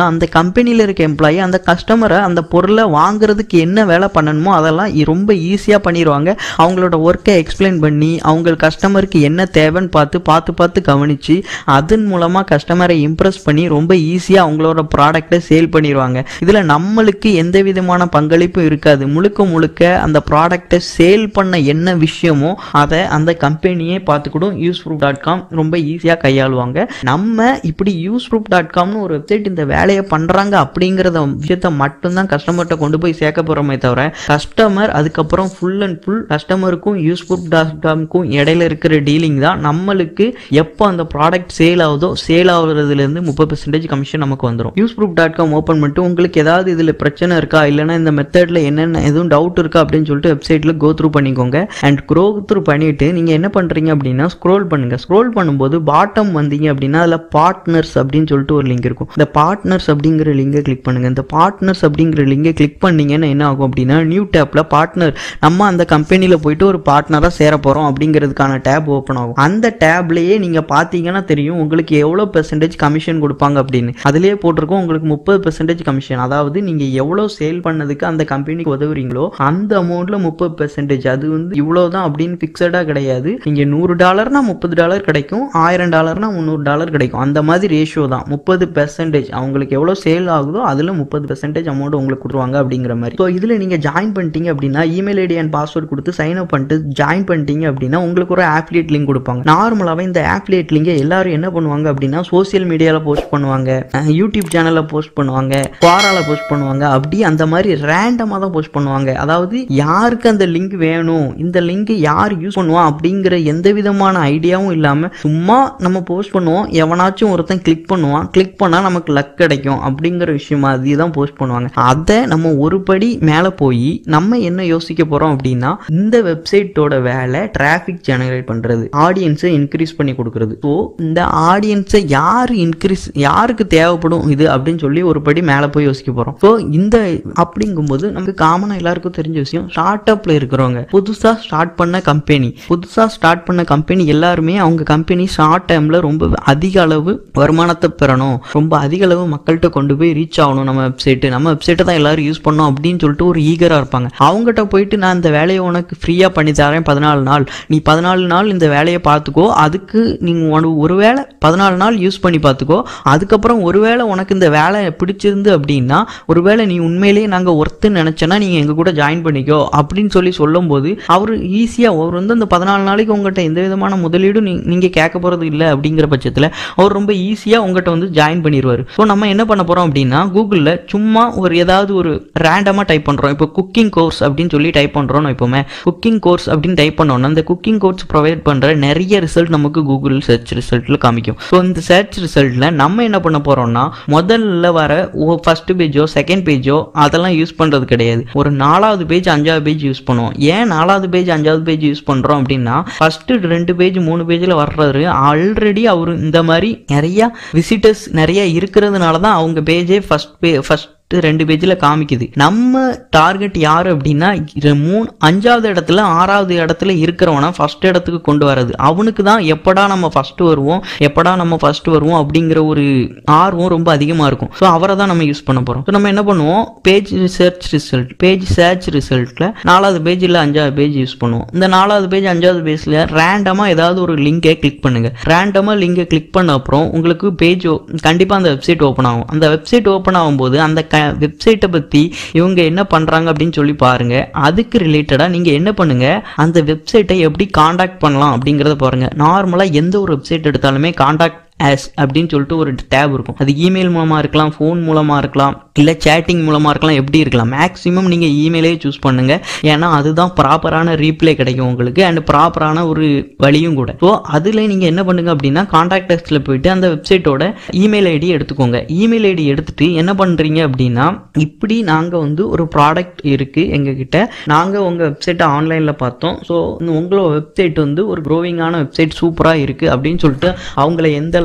அந்த கம்பெனியில் இருக்க எம்ப்ளாயி அந்த கஸ்டமரை அந்த பொருளை வாங்குறதுக்கு என்ன வேலை பண்ணணுமோ அதெல்லாம் இ- ரொம்ப ஈஸியாக பண்ணிடுவாங்க அவங்களோட ஒர்க்கை எக்ஸ்பிளைன் பண்ணி அவங்க கஸ்டமருக்கு என்ன தேவைன்னு பார்த்து பார்த்து பார்த்து கவனித்து அதன் மூலமாக கஸ்டமரை இம்ப்ரெஸ் பண்ணி ரொம்ப ஈஸியாக அவங்களோட ப்ராடக்ட்டை சேல் பண்ணிடுவாங்க இதில் நம்மளுக்கு எந்த விதமான பங்களிப்பும் இருக்காது முழுக்க முழுக்க அந்த ப்ராடக்ட்டை சேல் பண்ண என்ன விஷயமோ அதை அந்த கம்பெனியே பார்த்துக்கிடும் யூஸ் ப்ரூஃப் டாட் காம் ரொம்ப ஈஸியாக கையாளுவாங்க நம்ம இப்படி யூஸ் ப்ரூஃப் டாட் காம்னு ஒரு வெப்சைட் இந்த வேலையை பண்ணுறாங்க அப்படிங்கிறத விஷயத்த மட்டும்தான் கஸ்டமர்கிட்ட கொண்டு போய் சேர்க்க போகிறோமே தவிர கஸ்டமர் அதுக்கப்புறம் ஃபுல் அண்ட் ஃபுல் கஸ்டமருக்கும் யூஸ் ப்ரூஃப் டாட் காம்க்கும் இடையில இருக்கிற டீலிங் தான் நம்மளுக்கு எப்போ அந்த ப்ராடக்ட் சேல் ஆகுதோ சேல் ஆகுறதுலேருந்து முப்பது பர்சன்டேஜ் கமிஷன் நமக்கு வந்துடும் use proof dot com open பண்ணிட்டு உங்களுக்கு ஏதாவது இதில் பிரச்சனை இருக்கா இல்லைன்னா இந்த மெத்தடில் என்னென்ன எதுவும் டவுட் இருக்கா அப்படின்னு சொல்லிட்டு வெப்சைட்டில் கோ த்ரூ பண்ணிக்கோங்க அண்ட் க்ரோ த்ரூ பண்ணிட்டு நீங்கள் என்ன பண்ணுறீங்க அப்படின்னா ஸ்க்ரோல் பண்ணுங்க ஸ்க்ரோல் பண்ணும்போது பாட்டம் வந்தீங்க அப்படின்னா அதில் பார்ட்னர்ஸ் அப்படின்னு சொல்லிட்டு ஒரு லிங்க் இருக்கும் இந்த பார்ட்னர்ஸ் அப்படிங்கிற லிங்கை கிளிக் பண்ணுங்க இந்த பார்ட்னர்ஸ் அப்படிங்கிற லிங்கை கிளிக் பண்ணீங்கன்னா என்ன ஆகும் அப்படின்னா நியூ டேப்பில் பார்ட்னர் நம்ம அந்த கம்பெனியில் போயிட்டு ஒரு பார்ட்னராக சேர போகிறோம் அப்படிங்கிறதுக்கான டேப் ஓப்பன் ஆகும் அந்த டேப்லேயே நீங்கள் பார்த்தீங்கன்னா தெரியும் உங்களுக்கு எவ்வளோ பெர்சன்டேஜ் கமிஷன் கொடுப்பாங்க அப்படின்னு அதுலேயே போட்டிருக்கோம் உங்களுக்கு முப்பது பெர்சன்டேஜ் கமிஷன் அதாவது நீங்கள் எவ்வளோ சேல் பண்ணதுக்கு அந்த கம்பெனிக்கு உதவுறீங்களோ அந்த அமௌண்ட்டில் முப்பது பெர்சன்டேஜ் அது வந்து இவ்வளோ தான் அப்படின்னு ஃபிக்ஸடாக கிடையாது நீங்கள் நூறு டாலர்னா முப்பது டாலர் கிடைக்கும் ஆயிரம் டாலர்னா முந்நூறு டாலர் கிடைக்கும் அந்த மாதிரி ரேஷியோ தான் முப்பது பெர்சன்டேஜ் அவங்களுக்கு எவ்வளோ சேல் ஆகுதோ அதில் முப்பது பெர்சன்டேஜ் அமௌண்ட் உங்களுக்கு கொடுத்துருவாங்க அப்படிங்கிற மாதிரி ஸோ இதில் நீங்கள் ஜாயின் பண்ணிட்டீங்க அப்படின்னா இமெயில் ஐடி அண்ட் பாஸ்வேர்ட் கொடுத்து சைன் அப் பண்ணிட்டு ஜாயின் பண்ணிட்டீங்க அப்படின்னா உங்களுக்கு ஒரு ஆஃபிலியேட் லிங்க் கொடுப்பாங்க நார்மலாகவே இந்த ஆஃபிலியேட் லிங்கை எல்லாரும் என்ன பண்ணுவாங்க அப்படின்னா சோஷியல் மீடியாவில் போஸ்ட் பண்ணுவாங்க அஹ் யூடியூப் சேனலில் போஸ்ட் பண்ணுவாங்க குவாரால போஸ்ட் பண்ணுவாங்க அப்படி அந்த மாதிரி ரேண்டமாக தான் போஸ்ட் பண்ணுவாங்க அதாவது யாருக்கு அந்த லிங்க் வேணும் இந்த லிங்க் யார் யூஸ் பண்ணுவான் அப்படிங்கிற எந்த விதமான ஐடியாவும் இல்லாமல் சும்மா நம்ம போஸ்ட் பண்ணுவோம் எவனாச்சும் ஒருத்தன் கிளிக் பண்ணுவான் கிளிக் பண்ணால் நமக்கு லக் கிடைக்கும் அப்படிங்கிற விஷயம் மாதிரி தான் போஸ்ட் பண்ணுவாங்க அதை நம்ம ஒரு படி மேலே போய் நம்ம என்ன யோசிக்க போகிறோம் அப்படின்னா இந்த வெப்சைட்டோட வேலை டிராஃபிக் ஜெனரேட் பண்ணுறது ஆடியன்ஸை இன்க்ரீஸ் பண்ணி கொடுக்குறது ஸோ இந்த ஆடியன்ஸை யார் இன்க்ரீஸ் யாருக்கு தேவைப்படும் இது அப்படின்னு சொல்லி ஒரு படி மேலே போய் யோசிக்க போகிறோம் ஸோ இந்த அப்படிங்கும்போது நமக்கு காமனாக எல்லாருக்கும் தெரிஞ்ச விஷயம் ஸ்டார்ட் அப்பில் இருக்கிறவங்க புதுசாக ஸ்டார்ட் பண்ண கம்பெனி புதுசாக ஸ்டார்ட் பண்ண கம்பெனி எல்லாருமே அவங்க கம்பெனி ஷார்ட் டைமில் ரொம்ப அதிக அளவு வருமானத்தை பெறணும் ரொம்ப அதிக அளவு மக்கள்கிட்ட கொண்டு போய் ரீச் ஆகணும் நம்ம வெப்சைட்டு நம்ம வெப்சைட்டை தான் எல்லாரும் யூஸ் பண்ணோம் அப்படின்னு சொல்லிட்டு ஒரு ஈகராக இருப்பாங்க அவங்ககிட்ட போயிட்டு நான் இந்த வேலையை உனக்கு ஃப்ரீயாக பண்ணி தரேன் பதினாலு நாள் நீ பதினாலு நாள் இந்த வேலையை பார்த்துக்கோ அதுக்கு நீங்கள் ஒரு ஒருவேளை பதினாலு நாள் யூஸ் பண்ணி பார்த்துக்கோ அதுக்கப்புறம் ஒருவேளை உனக்கு இந்த வேலை பிடிச்சிருந்து அப்படின்னா ஒருவேளை நீ உண்மையிலேயே நாங்கள் ஒர்த்துன்னு நினச்சேன்னா நீங்கள் எங்கள் கூட ஜாயின் பண்ணிக்கோ அப்படின்னு சொல்லி சொல்லும்போது அவர் ஈஸியாக அவர் வந்து அந்த பதினாலு நாளைக்கு உங்கள்கிட்ட எந்த விதமான முதலீடும் நீ நீங்கள் கேட்க போகிறது இல்லை அப்படிங்கிற பட்சத்தில் அவர் ரொம்ப ஈஸியாக உங்கள்கிட்ட வந்து ஜாயின் பண்ணிடுவார் ஸோ நம்ம என்ன பண்ண போகிறோம் அப்படின்னா கூகுளில் சும்மா ஒரு ஏதாவது ஒரு ரேண்டமாக டைப் பண்ணுறோம் இப்போ குக்கிங் கோர்ஸ் அப்படின்னு சொல்லி டைப் பண்ணுறோம் இப்போமே குக்கிங் கோர்ஸ் அப்படின்னு டைப் பண்ணோம்னா அந்த குக்கிங் கோர்ஸ் ப்ரொவைட் பண்ணுற நிறைய ரிசல்ட் நமக்கு கூகுள் சர்ச் ரிசல்ட்டில் காமிக்கும் ஸோ இந்த சர்ச் ரிசல்ட்டில் நம்ம என்ன பண்ண போகிறோம்னா முதல்ல வர ஃபர்ஸ்ட் பேஜோ செகண்ட் பேஜோ அதெல்லாம் யூஸ் பண்ணுறது கிடையாது ஒரு நாலாவது பேஜ் அஞ்சாவது பேஜ் யூஸ் பண்ணுவோம் ஏன் நாலாவது பேஜ் அஞ்சாவது பேஜ் யூஸ் பண்ணுறோம் அப்படின்னா ஃபர்ஸ்ட் ரெண்டு பேஜ் மூணு பேஜில் வர்றது ஆல்ரெடி அவர் இந்த மாதிரி நிறைய விசிட்டர்ஸ் நிறைய இருக்கிறதுனால தான் அவங்க பேஜே ஃபர்ஸ்ட் பே ஃபர்ஸ்ட் ரெண்டு பேஜில் காமிக்குது நம்ம டார்கெட் யார் அப்படின்னா இது மூணு அஞ்சாவது இடத்துல ஆறாவது இடத்துல இருக்கிறவனை ஃபர்ஸ்ட் இடத்துக்கு கொண்டு வர்றது அவனுக்கு தான் எப்படா நம்ம ஃபர்ஸ்ட் வருவோம் எப்படா நம்ம ஃபர்ஸ்ட் வருவோம் அப்படிங்கிற ஒரு ஆர்வம் ரொம்ப அதிகமாக இருக்கும் ஸோ அவரை தான் நம்ம யூஸ் பண்ண போகிறோம் ஸோ நம்ம என்ன பண்ணுவோம் page search result page search ரிசல்ட்டில் நாலாவது பேஜ் இல்லை அஞ்சாவது பேஜ் யூஸ் பண்ணுவோம் இந்த நாலாவது பேஜ் அஞ்சாவது பேஜில் ரேண்டமாக ஏதாவது ஒரு லிங்கை கிளிக் பண்ணுங்க ரேண்டமாக லிங்கை கிளிக் பண்ண அப்புறம் உங்களுக்கு பேஜ் கண்டிப்பாக அந்த வெப்சைட் ஓப்பன் ஆகும் அந்த வெப்சைட் ஓப்பன் ஆகும்போது அந்த க வெப்சைட்டை பற்றி இவங்க என்ன பண்ணுறாங்க அப்படின்னு சொல்லி பாருங்க அதுக்கு ரிலேட்டடாக நீங்கள் என்ன பண்ணுங்க அந்த வெப்சைட்டை எப்படி காண்டாக்ட் பண்ணலாம் அப்படிங்கிறத பாருங்க நார்மலாக எந்த ஒரு வெப்சைட் எடுத்தாலுமே காண்டாக்ட் ஆஸ் அப்படின்னு சொல்லிட்டு ஒரு டேப் இருக்கும் அது இமெயில் மூலமாக இருக்கலாம் ஃபோன் மூலமாக இருக்கலாம் இல்லை சேட்டிங் மூலமாக இருக்கலாம் எப்படி இருக்கலாம் மேக்ஸிமம் நீங்கள் இமெயிலே சூஸ் பண்ணுங்க ஏன்னா அதுதான் ப்ராப்பரான ரீப்ளே கிடைக்கும் உங்களுக்கு அண்ட் ப்ராப்பரான ஒரு வழியும் கூட ஸோ அதில் நீங்கள் என்ன பண்ணுங்க அப்படின்னா காண்டாக்ட் டெக்ஸ்ட்டில் போயிட்டு அந்த வெப்சைட்டோட இமெயில் ஐடி எடுத்துக்கோங்க இமெயில் ஐடி எடுத்துட்டு என்ன பண்ணுறீங்க அப்படின்னா இப்படி நாங்கள் வந்து ஒரு ப்ராடக்ட் இருக்குது எங்ககிட்ட நாங்கள் உங்கள் வெப்சைட்டை ஆன்லைனில் பார்த்தோம் ஸோ உங்களோட வெப்சைட் வந்து ஒரு க்ரோவிங்கான வெப்சைட் சூப்பராக இருக்குது அப்படின்னு சொல்லிட்டு அவங்கள எந்த அளவுக்கு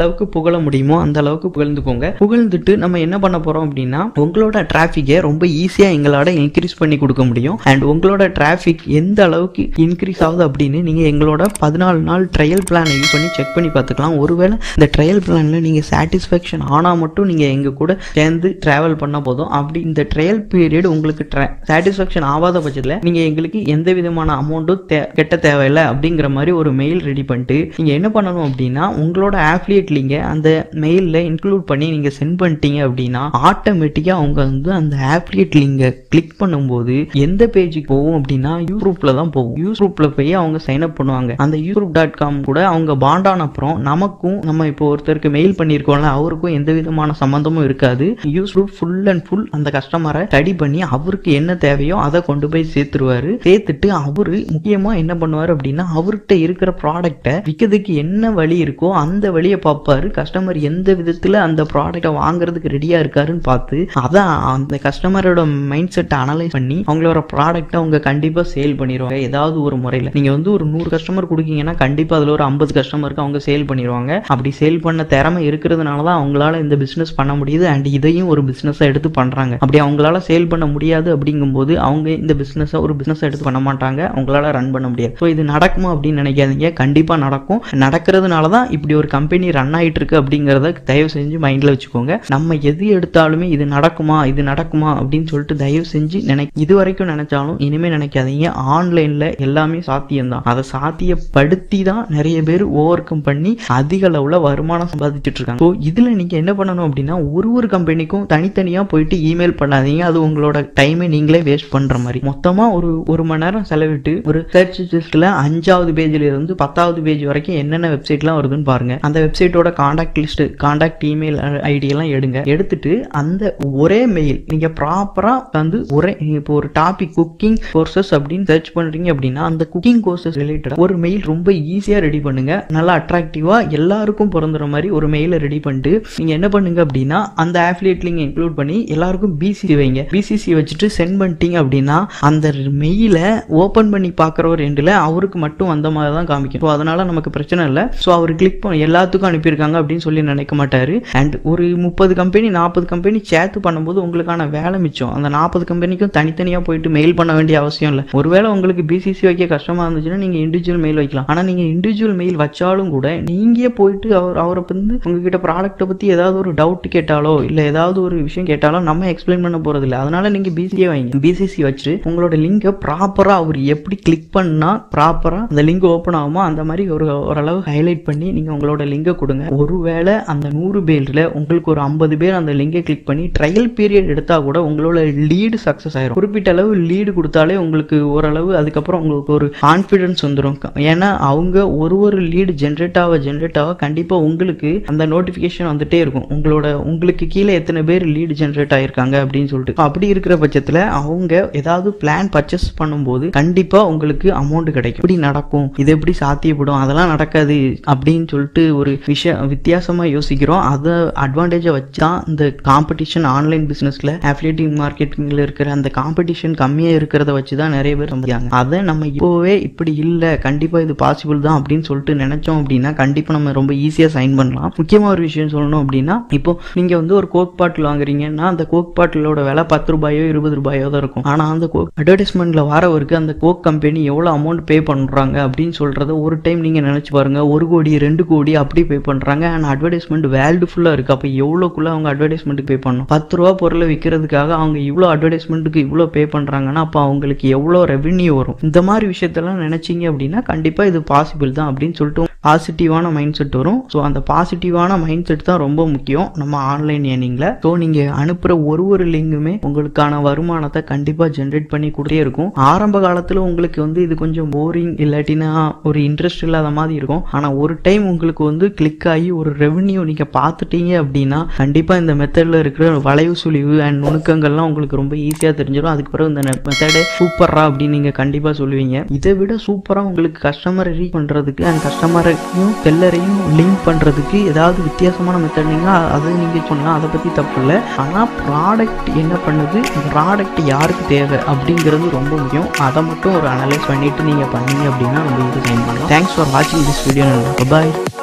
அளவுக்கு புகழ முடியுமோ அந்த அளவுக்கு புகழ்ந்துக்கோங்க புகழ்ந்துட்டு நம்ம என்ன பண்ண போறோம் அப்படின்னா உங்களோட டிராஃபிக்கை ரொம்ப ஈஸியா எங்களோட இன்க்ரீஸ் பண்ணி கொடுக்க முடியும் அண்ட் உங்களோட டிராஃபிக் எந்த அளவுக்கு இன்க்ரீஸ் ஆகுது அப்படின்னு நீங்க எங்களோட பதினாலு நாள் ட்ரையல் பிளானை யூஸ் பண்ணி செக் பண்ணி பார்த்துக்கலாம் ஒருவேளை இந்த ட்ரையல் பிளான்ல நீங்க சாட்டிஸ்ஃபேக்ஷன் ஆனா மட்டும் நீங்க எங்க கூட சேர்ந்து டிராவல் பண்ண போதும் அப்படி இந்த ட்ரையல் பீரியட் உங்களுக்கு சாட்டிஸ்ஃபேக்ஷன் ஆகாத பட்சத்தில் நீங்க எங்களுக்கு எந்த விதமான அமௌண்ட்டும் கெட்ட தேவையில்லை அப்படிங்கிற மாதிரி ஒரு மெயில் ரெடி பண்ணிட்டு நீங்க என்ன பண்ணணும் அப்படின்னா உங்களோட ஆஃப்லியேட் லிங்கை அந்த மெயிலில் இன்க்ளூட் பண்ணி நீங்க சென்ட் பண்ணிட்டீங்க அப்படின்னா ஆட்டோமேட்டிக்காக அவங்க வந்து அந்த ஆஃப்லியேட் லிங்கை கிளிக் பண்ணும்போது எந்த பேஜுக்கு போகும் அப்படின்னா யூ குரூப்ல தான் போகும் யூ குரூப்ல போய் அவங்க சைன் அப் பண்ணுவாங்க அந்த யூ குரூப் டாட் காம் கூட அவங்க பாண்டான அப்புறம் நமக்கும் நம்ம இப்போ ஒருத்தருக்கு மெயில் பண்ணியிருக்கோம்ல அவருக்கும் எந்த விதமான சம்மந்தமும் இருக்காது use group full and full அந்த கஸ்டமரை ஸ்டடி பண்ணி அவருக்கு என்ன தேவையோ அதை கொண்டு போய் சேர்த்துருவாரு சேர்த்துட்டு அவரு முக்கியமா என்ன பண்ணுவார் அப்படின்னா அவர்கிட்ட இருக்கிற ப்ராடக்ட்டை விற்கிறதுக்கு என்ன வழி இருக்கோ அந்த வழியை பார்ப்பாரு கஸ்டமர் எந்த விதத்துல அந்த ப்ராடக்ட்டை வாங்குறதுக்கு ரெடியா இருக்காருன்னு பார்த்து அதான் அந்த கஸ்டமரோட மைண்ட் செட்டை அனலைஸ் பண்ணி அவங்களோட ப்ராடக்ட்டை அவங்க கண்டிப்பா சேல் பண்ணிடுவாங்க ஏதாவது ஒரு முறையில் நீங்க வந்து ஒரு நூறு கஸ்டமர் கொடுக்கீங்கன்னா கண்டிப்பா அதுல ஒரு ஐம்பது கஸ்டமருக்கு அவங்க சேல் பண்ணிடுவாங்க அப்படி சேல் பண்ண திறமை இருக்கிறதுனால தான் அவங்களால இந்த பிசினஸ் பண்ண முடியுது அண்ட் இதையும் ஒரு பிசினஸை எடுத்து பண்றாங்க அப்படி அவங்களால சேல் பண்ண முடியாது அப்படிங்கும்போது அவங்க இந்த பிசினஸை ஒரு பிசினஸ் எடுத்து பண்ண மாட்டாங்க அவங்களால ரன் பண்ண முடியாது ஸோ இது நடக்குமா அப்படின்னு நினைக்காதீங்க கண்டிப்பா நடக்கும் நடக்கிறதுனால தான் இப்படி ஒரு கம்பெனி ரன் ஆயிட்டு இருக்கு அப்படிங்கிறத தயவு செஞ்சு மைண்ட்ல வச்சுக்கோங்க நம்ம எது எடுத்தாலுமே இது நடக்குமா இது நடக்குமா அப்படின்னு சொல்லிட்டு தயவு செஞ்சு நினை இது வரைக்கும் நினைச்சாலும் இனிமே நினைக்காதீங்க ஆன்லைன்ல எல்லாமே சாத்தியம்தான் அதை சாத்தியப்படுத்தி தான் நிறைய பேர் ஓவர் கம் பண்ணி அதிக அளவுல வருமானம் சம்பாதிச்சுட்டு இருக்காங்க ஸோ இதுல நீங்க என்ன பண்ணணும் அப்படின்னா ஒரு ஒரு கம்பெனிக்கும் தனித்தனியா போயிட்டு இமெயில் பண்ணாதீங்க அது உங்களோட டைமை நீங்களே வேஸ்ட் பண்ற மாதிரி மொத்தமா ஒரு ஒரு மணி நேரம் செலவிட்டு ஒரு சர்ச் லிஸ்ட்ல அஞ்சாவது பேஜ்ல இருந்து பத்தாவது பேஜ் வரைக்கும் என்னென்ன வெப்சைட்லாம் வருதுன்னு பாருங்க அந்த வெப்சைட்டோட contact list contact email ID எல்லாம் எடுங்க எடுத்துட்டு அந்த ஒரே மெயில் நீங்க ப்ராப்பரா வந்து ஒரே இப்போ ஒரு டாபிக் குக்கிங் கோர்சஸ் அப்படின்னு சர்ச் பண்றீங்க அப்படின்னா அந்த குக்கிங் கோர்சஸ் ரிலேட்டட் ஒரு மெயில் ரொம்ப ஈஸியா ரெடி பண்ணுங்க நல்லா அட்ராக்டிவா எல்லாருக்கும் பிறந்துற மாதிரி ஒரு மெயிலை ரெடி பண்ணிட்டு நீங்க என்ன பண்ணுங்க அப்படின்னா அந்த ஆஃபிலியேட் லிங்க் இன்க்ளூட் பண்ணி எல்லாருக்கும் பிசிசி வைங்க பிசிசி வச்சுட்டு சென்ட் பண்ணிட்டீங்க அப்படின்னா அந்த மெயிலை ஓபன் பண்ணி பார்க்குறவர் எண்டில் அவருக்கு மட்டும் அந்த மாதிரி தான் காமிக்கும் ஸோ அதனால நமக்கு பிரச்சனை இல்லை ஸோ அவர் கிளிக் பண்ண எல்லாத்துக்கும் அனுப்பியிருக்காங்க அப்படின்னு சொல்லி நினைக்க மாட்டாரு அண்ட் ஒரு முப்பது கம்பெனி நாற்பது கம்பெனி சேர்த்து பண்ணும்போது உங்களுக்கான வேலை மிச்சம் அந்த நாற்பது கம்பெனிக்கும் தனித்தனியாக போயிட்டு மெயில் பண்ண வேண்டிய அவசியம் இல்லை ஒருவேளை உங்களுக்கு பிசிசி வைக்க கஷ்டமா இருந்துச்சுன்னா நீங்க இண்டிவிஜுவல் மெயில் வைக்கலாம் ஆனா நீங்க இண்டிவிஜுவல் மெயில் வச்சாலும் கூட நீங்க போயிட்டு அவர் அவரை வந்து உங்ககிட்ட ப்ராடக்ட்டை பத்தி ஏதாவது ஒரு டவுட் கேட்டாலோ இல்ல ஏதாவது ஒரு விஷயம் கேட்டாலோ நம்ம எக்ஸ்பிளைன் பண்ண போறது இல்லை அதனால நீங்க பிசிஏ வைங்க பிசிசி வச்சுட்டு உங்களோட லிங்கை ப்ராப்பரா அவர் எப்படி கிளிக் பண்ணா ப்ராப்பரா அந்த லிங்க் ஓப்பன் ஆகுமோ அந்த மாதிரி ஒரு ஓரளவு ஹைலைட் பண்ணி நீங்க உங்களோட லிங்கை கொடுங்க ஒருவேளை அந்த நூறு பேர்ல உங்களுக்கு ஒரு ஐம்பது பேர் அந்த லிங்கை கிளிக் பண்ணி ட்ரையல் பீரியட் எடுத்தா கூட உங்களோட லீடு சக்ஸஸ் ஆயிரும் குறிப்பிட்ட அளவு லீடு கொடுத்தாலே உங்களுக்கு ஓரளவு அதுக்கப்புறம் உங்களுக்கு ஒரு கான்ஃபிடன்ஸ் வந்துடும் ஏன்னா அவங்க ஒரு ஒரு லீடு ஜென்ரேட் ஆக ஜென்ரேட் ஆக கண்டிப்பா உங்களுக்கு அந்த நோட்டிஃபிகேஷன் வந்துட்டே இருக்கும் உங்களோட உங்களுக்கு கீழே எத்தனை பேர் லீடு ஜென்ரேட் ஆயிருக்காங்க அப்படின்னு சொல்லிட்டு அப்படி இருக்கிற பட்சத்தில் அவங்க ஏதாவது பிளான் பர்ச்சேஸ் பண்ணும்போது கண்டிப்பா உங்களுக்கு அமௌண்ட் கிடைக்கும் இப்படி நடக்கும் இது எப்படி சாத்தியப்படும் அதெல்லாம் நடக்காது அப்படின்னு சொல்லிட்டு ஒரு விஷயம் வித்தியாசமா யோசிக்கிறோம் அதை அட்வான்டேஜை வச்சு தான் இந்த காம்படிஷன் ஆன்லைன் பிசினஸ்ல அஃபிலியேட்டிங் மார்க்கெட்டிங்ல இருக்கிற அந்த காம்படிஷன் கம்மியா இருக்கிறத வச்சு தான் நிறைய பேர் சம்பாதிக்காங்க அதை நம்ம இப்போவே இப்படி இல்லை கண்டிப்பா இது பாசிபிள் தான் அப்படின்னு சொல்லிட்டு நினைச்சோம் அப்படின்னா கண்டிப்பா நம்ம ரொம்ப ஈஸியா சைன் பண்ணலாம் முக்கியமா ஒரு விஷயம் சொல்லணும் அப்படின்னா இப்போ நீங்க வந்து ஒரு கோக் பாட்டில் வாங்குறீங்கன்னா அந்த கோக் பாட்டிலோட விலை பத்து ரூபாயோ இருபது ரூபாயோ தான் இருக்கும் ஆனா அந்த கோக் அட்வர்டைஸ்மெண்ட்ல வரவருக்கு அந்த கோக் கம்பெனி எவ்வளவு அமௌண்ட் பே பண்றாங்க அப்படின்னு சொல்றத ஒரு டைம் நீங்க நினைச்சு பாருங்க ஒரு கோடி ரெண்டு கோடி அப்படி பே பண்றாங்க அண்ட் அட்வர்டைஸ்மெண்ட் வேல்டு ஃபுல்லா இருக்கு அப்ப எவ்வளவுக்குள்ள அவங்க அட்வர்டைஸ்மெண்ட்டுக்கு பே பண்ணணும் பத்து ரூபா பொருளை விற்கிறதுக்காக அவங்க இவ்வளோ அட்வர்டைஸ்மெண்ட்டுக்கு இவ்வளோ பே பண்றாங்கன்னா அப்போ அவங்களுக்கு எவ்வளோ ரெவென்யூ வரும் இந்த மாதிரி விஷயத்தெல்லாம் நினைச்சீங்க அப்படின்னா கண்டிப்பா இது பாசிபிள் தான் அப்படின்னு சொல்லிட்டு பாசிட்டிவான மைண்ட் செட் வரும் ஸோ அந்த பாசிட்டிவான மைண்ட் செட் தான் ரொம்ப முக்கியம் நம்ம ஆன்லைன் ஏர்னிங்கில் ஸோ நீங்கள் அனுப்புகிற ஒரு ஒரு லிங்குமே உங்களுக்கான வருமானத்தை கண்டிப்பாக ஜென்ரேட் பண்ணி கொடுத்தே இருக்கும் ஆரம்ப காலத்தில் உங்களுக்கு வந்து இது கொஞ்சம் போரிங் இல்லாட்டினா ஒரு இன்ட்ரெஸ்ட் இல்லாத மாதிரி இருக்கும் ஆனால் ஒரு டைம் உங்களுக்கு வந்து கிளிக் ஆகி ஒரு ரெவென்யூ நீங்கள் பார்த்துட்டீங்க அப்படின்னா கண்டிப்பாக இந்த மெத்தடில் இருக்கிற வளைவு சுழிவு அண்ட் நுணுக்கங்கள்லாம் உங்களுக்கு ரொம்ப ஈஸியாக தெரிஞ்சிடும் அதுக்கு பிறகு இந்த மெத்தடே சூப்பரா அப்படின்னு நீங்கள் கண்டிப்பாக சொல்லுவீங்க இதை விட சூப்பராக உங்களுக்கு கஸ்டமரை ரீச் பண்ணுறதுக்கு அண்ட் கஸ்டமரையும் செல்லரையும் லிங்க் பண்ணுறதுக்கு ஏதாவது வித்தியாசமான மெத்தட் நீங்கள் அதை நீங்கள் சொன்னால் அதை பற்றி தப்பு இல்லை ஆனால் ப்ராடக்ட் என்ன பண்ணுது ப்ராடக்ட் யாருக்கு தேவை அப்படிங்கிறது ரொம்ப முக்கியம் அதை மட்டும் ஒரு அனலைஸ் பண்ணிட்டு நீங்கள் பண்ணீங்க அப்படின்னா நம்ம இது சைன் பண்ணலாம் தேங்க்ஸ் ஃபார் வாட்சிங் திஸ் வீடியோ பாய்